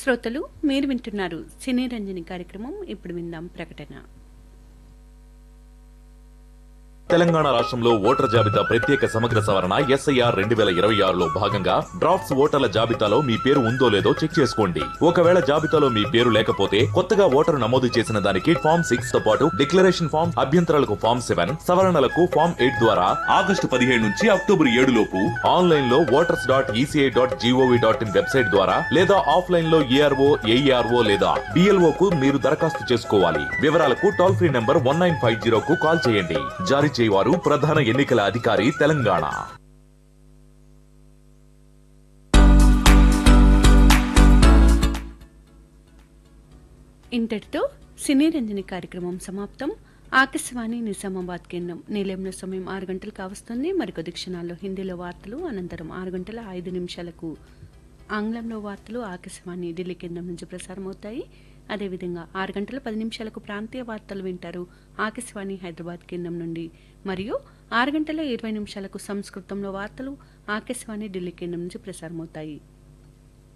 శ్రోతలు మీరు వింటున్నారు సినీ రంజని కార్యక్రమం ఇప్పుడు విందాం ప్రకటన తెలంగాణ రాష్ట్రంలో ఓటర్ జాబితా ప్రత్యేక సమగ్ర సవరణ ఎస్ఐఆర్ రెండు వేల ఇరవై ఆరులో భాగంగా డ్రాఫ్ట్స్ ఓటర్ల జాబితాలో మీ పేరు ఉందో లేదో చెక్ చేసుకోండి ఒకవేళ జాబితాలో మీ పేరు లేకపోతే కొత్తగా ఓటరు నమోదు చేసిన దానికి ఫామ్ సిక్స్ తో పాటు డిక్లరేషన్ ఫామ్ అభ్యంతరాలకు ఫామ్ సెవెన్ సవరణలకు ఫామ్ ఎయిట్ ద్వారా ఆగస్టు పదిహేడు నుంచి అక్టోబర్ ఏడు లోపు ఆన్లైన్ లో voters dot ECI dot GOV dot in website ద్వారా లేదా ఆఫ్లైన్ లో ఏఆర్ఓ ఏఈఆర్ఓ లేదా బిఎల్ఓ కు మీరు దరఖాస్తు చేసుకోవాలి వివరాలకు toll free number one nine five zero కు కాల్ చేయండి జారీ చేయవారు ప్రధాన ఎన్నికల అధికారి తెలంగాణ ఇంతటితో సినీ రంజని కార్యక్రమం సమాప్తం ఆకాశవాణి నిజామాబాద్ కేంద్రం నిలయంలో సమయం ఆరు గంటలు కావస్తుంది మరికొద్ది క్షణాల్లో హిందీలో వార్తలు అనంతరం ఆరు గంటల ఐదు నిమిషాలకు ఆంగ్లంలో వార్తలు ఆకాశవాణి ఢిల్లీ కేంద్రం నుంచి ప్రసారమవుతాయి అదేవిధంగా ఆరు గంటల పది నిమిషాలకు ప్రాంతీయ వార్తలు వింటారు ఆకాశవాణి హైదరాబాద్ కేంద్రం నుండి మరియు ఆరు గంటల ఇరవై నిమిషాలకు సంస్కృతంలో వార్తలు ఆకాశవాణి ఢిల్లీ కేంద్రం నుంచి ప్రసారమవుతాయి